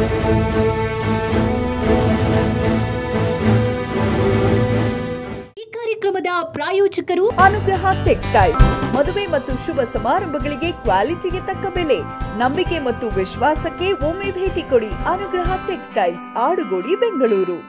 ಈ ಕಾರ್ಯಕ್ರಮದ ಪ್ರಾಯೋಜಕರು ಅನುಗ್ರಹ ಟೆಕ್ಸ್ಟೈಲ್ ಮದುವೆ ಮತ್ತು ಶುಭ ಸಮಾರಂಭಗಳಿಗೆ ಕ್ವಾಲಿಟಿಗೆ ತಕ್ಕ ಬೆಲೆ ನಂಬಿಕೆ ಮತ್ತು ವಿಶ್ವಾಸಕ್ಕೆ ಒಮ್ಮೆ ಭೇಟಿ ಕೊಡಿ ಅನುಗ್ರಹ ಟೆಕ್ಸ್ಟೈಲ್ಸ್ ಆಡುಗೋಡಿ ಬೆಂಗಳೂರು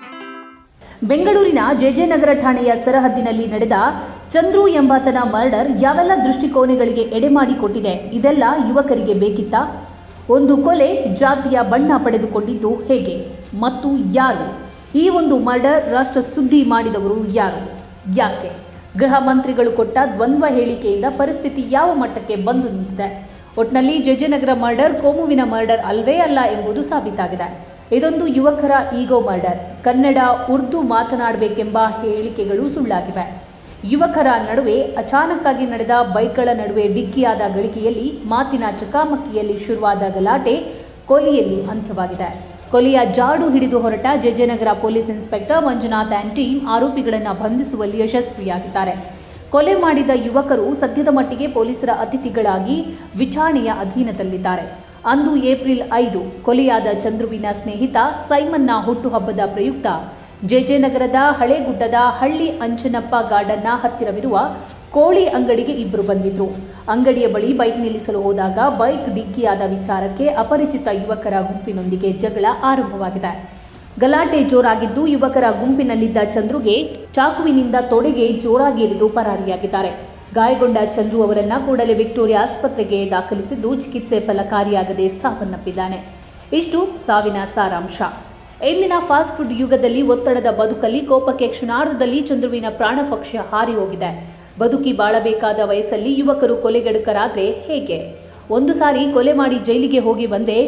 ಬೆಂಗಳೂರಿನ ಜೆಜೆನಗರ ಠಾಣೆಯ ಸರಹದ್ದಿನಲ್ಲಿ ನಡೆದ ಚಂದ್ರು ಎಂಬಾತನ ಮರ್ಡರ್ ಯಾವೆಲ್ಲ ದೃಷ್ಟಿಕೋನಗಳಿಗೆ ಎಡೆಮಾಡಿಕೊಟ್ಟಿದೆ ಇದೆಲ್ಲ ಯುವಕರಿಗೆ ಬೇಕಿತ್ತಾ ಒಂದು ಕೊಲೆ ಜಾತಿಯ ಬಣ್ಣ ಪಡೆದುಕೊಂಡಿದ್ದು ಹೇಗೆ ಮತ್ತು ಯಾರು ಈ ಒಂದು ಮರ್ಡರ್ ರಾಷ್ಟ್ರ ಸುದ್ದಿ ಮಾಡಿದವರು ಯಾರು ಯಾಕೆ ಗೃಹ ಮಂತ್ರಿಗಳು ಕೊಟ್ಟ ದ್ವಂದ್ವ ಹೇಳಿಕೆಯಿಂದ ಪರಿಸ್ಥಿತಿ ಯಾವ ಮಟ್ಟಕ್ಕೆ ಬಂದು ನಿಂತಿದೆ ಒಟ್ನಲ್ಲಿ ಜೆಜೆನಗರ ಮರ್ಡರ್ ಕೋಮುವಿನ ಮರ್ಡರ್ ಅಲ್ವೇ ಅಲ್ಲ ಎಂಬುದು ಸಾಬೀತಾಗಿದೆ ಇದೊಂದು ಯುವಕರ ಈಗೋ ಮರ್ಡರ್ ಕನ್ನಡ ಉರ್ದು ಮಾತನಾಡಬೇಕೆಂಬ ಹೇಳಿಕೆಗಳು ಸುಳ್ಳಾಗಿವೆ ಯುವಕರ ನಡುವೆ ಅಚಾನಕ್ಕಾಗಿ ನಡೆದ ಬೈಕ್ಗಳ ನಡುವೆ ಡಿಕ್ಕಿಯಾದ ಗಳಿಕೆಯಲ್ಲಿ ಮಾತಿನ ಚಕಾಮಕಿಯಲ್ಲಿ ಶುರುವಾದ ಗಲಾಟೆ ಕೊಲೆಯಲ್ಲಿ ಅಂತ್ಯವಾಗಿದೆ ಕೊಲೆಯ ಜಾಡು ಹಿಡಿದು ಹೊರಟ JJ Nagar police inspector Manjunath and team ಆರೋಪಿಗಳನ್ನು ಬಂಧಿಸುವಲ್ಲಿ ಯಶಸ್ವಿಯಾಗಿದ್ದಾರೆ ಕೊಲೆ ಮಾಡಿದ ಯುವಕರು ಸದ್ಯದ ಮಟ್ಟಿಗೆ ಪೊಲೀಸರ ಅತಿಥಿಗಳಾಗಿ ವಿಚಾರಣೆಯ ಅಧೀನದಲ್ಲಿದ್ದಾರೆ ಅಂದು ಏಪ್ರಿಲ್ ಐದು ಕೊಲೆಯಾದ ಚಂದ್ರುವಿನ ಸ್ನೇಹಿತ ಸೈಮನ್ನ ಹುಟ್ಟುಹಬ್ಬದ ಪ್ರಯುಕ್ತ ಜೆಜೆನಗರದ ಹಳೇಗುಡ್ಡದ ಹಳ್ಳಿ ಅಂಚನಪ್ಪ ಗಾರ್ಡನ್ನ ಹತ್ತಿರವಿರುವ ಕೋಳಿ ಅಂಗಡಿಗೆ ಇಬ್ಬರು ಬಂದಿದ್ರು ಅಂಗಡಿಯ ಬಳಿ ಬೈಕ್ ನಿಲ್ಲಿಸಲು ಹೋದಾಗ ಬೈಕ್ ಡಿಕ್ಕಿಯಾದ ವಿಚಾರಕ್ಕೆ ಅಪರಿಚಿತ ಯುವಕರ ಗುಂಪಿನೊಂದಿಗೆ ಜಗಳ ಆರಂಭವಾಗಿದೆ ಗಲಾಟೆ ಜೋರಾಗಿದ್ದು ಯುವಕರ ಗುಂಪಿನಲ್ಲಿದ್ದ ಚಂದ್ರುಗೆ ಚಾಕುವಿನಿಂದ ತೊಡೆಗೆ ಜೋರಾಗಿ ಎರಿದು ಪರಾರಿಯಾಗಿದ್ದಾರೆ ಗಾಯಗೊಂಡ ಚಂದ್ರು ಅವರನ್ನ ಕೂಡಲೇ ವಿಕ್ಟೋರಿಯಾ ಆಸ್ಪತ್ರೆಗೆ ದಾಖಲಿಸಿದ್ದು ಚಿಕಿತ್ಸೆ ಫಲಕಾರಿಯಾಗದೆ ಸಾವನ್ನಪ್ಪಿದ್ದಾನೆ ಇಷ್ಟು ಸಾವಿನ ಸಾರಾಂಶ ಇಂದಿನ ಫಾಸ್ಟ್ ಫುಡ್ ಯುಗದಲ್ಲಿ ಒತ್ತಡದ ಬದುಕಲ್ಲಿ ಕೋಪಕ್ಕೆ ಕ್ಷಣಾರ್ಧದಲ್ಲಿ ಚಂದ್ರುವಿನ ಪ್ರಾಣ ಪಕ್ಷ ಹಾರಿ ಹೋಗಿದೆ ಬದುಕಿ ಬಾಳಬೇಕಾದ ವಯಸ್ಸಲ್ಲಿ ಯುವಕರು ಕೊಲೆಗಡುಕರಾದ್ರೆ ಹೇಗೆ ಒಂದು ಸಾರಿ ಕೊಲೆ ಮಾಡಿ ಜೈಲಿಗೆ ಹೋಗಿ ಬಂದೆ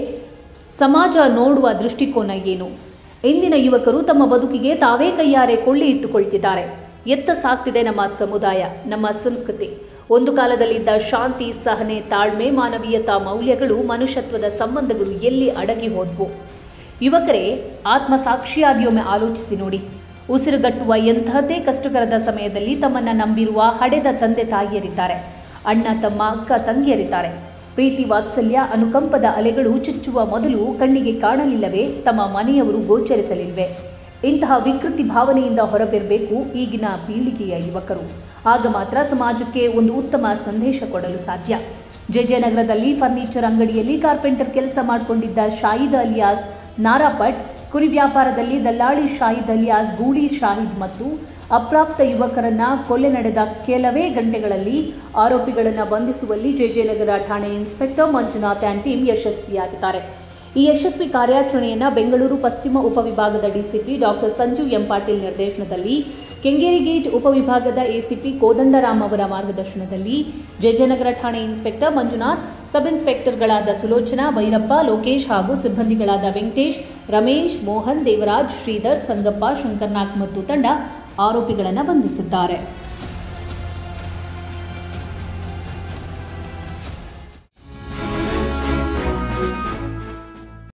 ಸಮಾಜ ನೋಡುವ ದೃಷ್ಟಿಕೋನ ಏನು ಇಂದಿನ ಯುವಕರು ತಮ್ಮ ಬದುಕಿಗೆ ತಾವೇ ಕೈಯಾರೆ ಕೊಳ್ಳಿ ಇಟ್ಟುಕೊಳ್ತಿದ್ದಾರೆ ಎತ್ತ ಸಾಗ್ತಿದೆ ನಮ್ಮ ಸಮುದಾಯ ನಮ್ಮ ಸಂಸ್ಕೃತಿ ಒಂದು ಕಾಲದಲ್ಲಿದ್ದ ಶಾಂತಿ ಸಹನೆ ತಾಳ್ಮೆ ಮಾನವೀಯತಾ ಮೌಲ್ಯಗಳು ಮನುಷ್ಯತ್ವದ ಸಂಬಂಧಗಳು ಎಲ್ಲಿ ಅಡಗಿ ಹೋದ್ವು ಯುವಕರೇ ಆತ್ಮಸಾಕ್ಷಿಯಾಗಿ ಒಮ್ಮೆ ಆಲೋಚಿಸಿ ನೋಡಿ ಉಸಿರುಗಟ್ಟುವ ಎಂತಹದ್ದೇ ಕಷ್ಟಕರದ ಸಮಯದಲ್ಲಿ ತಮ್ಮನ್ನ ನಂಬಿರುವ ಹಡೆದ ತಂದೆ ತಾಯಿಯರಿದ್ದಾರೆ ಅಣ್ಣ ತಮ್ಮ ಅಕ್ಕ ತಂಗಿಯರಿದ್ದಾರೆ ಪ್ರೀತಿ ವಾತ್ಸಲ್ಯ ಅನುಕಂಪದ ಅಲೆಗಳು ಚುಚ್ಚುವ ಮೊದಲು ಕಣ್ಣಿಗೆ ಕಾಣಲಿಲ್ಲವೇ ತಮ್ಮ ಮನೆಯವರು ಗೋಚರಿಸಲಿಲ್ವೇ ಇಂತಹ ವಿಕೃತಿ ಭಾವನೆಯಿಂದ ಹೊರಬಿರಬೇಕು ಈಗಿನ ಪೀಳಿಗೆಯ ಯುವಕರು ಆಗ ಮಾತ್ರ ಸಮಾಜಕ್ಕೆ ಒಂದು ಉತ್ತಮ ಸಂದೇಶ ಕೊಡಲು ಸಾಧ್ಯ ಜೆಜೆನಗರದಲ್ಲಿ ಫರ್ನಿಚರ್ ಅಂಗಡಿಯಲ್ಲಿ ಕಾರ್ಪೆಂಟರ್ ಕೆಲಸ ಮಾಡಿಕೊಂಡಿದ್ದ ಶಾಹಿದ್ ಅಲಿಯಾಸ್ ನಾರಾಪಟ್ ಕುರಿ ವ್ಯಾಪಾರದಲ್ಲಿ ದಲ್ಲಾಳಿ ಶಾಹಿದ್ ಅಲಿಯಾಸ್ ಗೂಳಿ ಶಾಹಿದ್ ಮತ್ತು ಅಪ್ರಾಪ್ತ ಯುವಕರನ್ನ ಕೊಲೆ ನಡೆದ ಕೆಲವೇ ಗಂಟೆಗಳಲ್ಲಿ ಆರೋಪಿಗಳನ್ನು ಬಂಧಿಸುವಲ್ಲಿ ಜೆಜೆನಗರ ಠಾಣೆ ಇನ್ಸ್ಪೆಕ್ಟರ್ ಮಂಜುನಾಥ್ ಆ್ಯಂಡ್ ಟೀಮ್ ಯಶಸ್ವಿಯಾಗಿದ್ದಾರೆ ಈ ಯಶಸ್ವಿ ಕಾರ್ಯಾಚರಣೆಯನ್ನು ಬೆಂಗಳೂರು ಪಶ್ಚಿಮ ಉಪವಿಭಾಗದ DCP doctor Sanju M Patil ನಿರ್ದೇಶನದಲ್ಲಿ ಕೆಂಗೇರಿ ಗೇಟ್ ಉಪವಿಭಾಗದ ಎಸಿಪಿ ಕೋದಂಡರಾಮ್ ಅವರ ಮಾರ್ಗದರ್ಶನದಲ್ಲಿ ಜಯಜನಗರ ಠಾಣೆ ಇನ್ಸ್ಪೆಕ್ಟರ್ ಮಂಜುನಾಥ್ ಸಬ್ ಇನ್ಸ್ಪೆಕ್ಟರ್ಗಳಾದ ಸುಲೋಚನಾ ಭೈರಪ್ಪ ಲೋಕೇಶ್ ಹಾಗೂ ಸಿಬ್ಬಂದಿಗಳಾದ ವೆಂಕಟೇಶ್ ರಮೇಶ್ ಮೋಹನ್ ದೇವರಾಜ್ ಶ್ರೀಧರ್ ಸಂಗಪ್ಪ ಶಂಕರ್ನಾಥ್ ಮತ್ತು ತಂಡ ಆರೋಪಿಗಳನ್ನು ಬಂಧಿಸಿದ್ದಾರೆ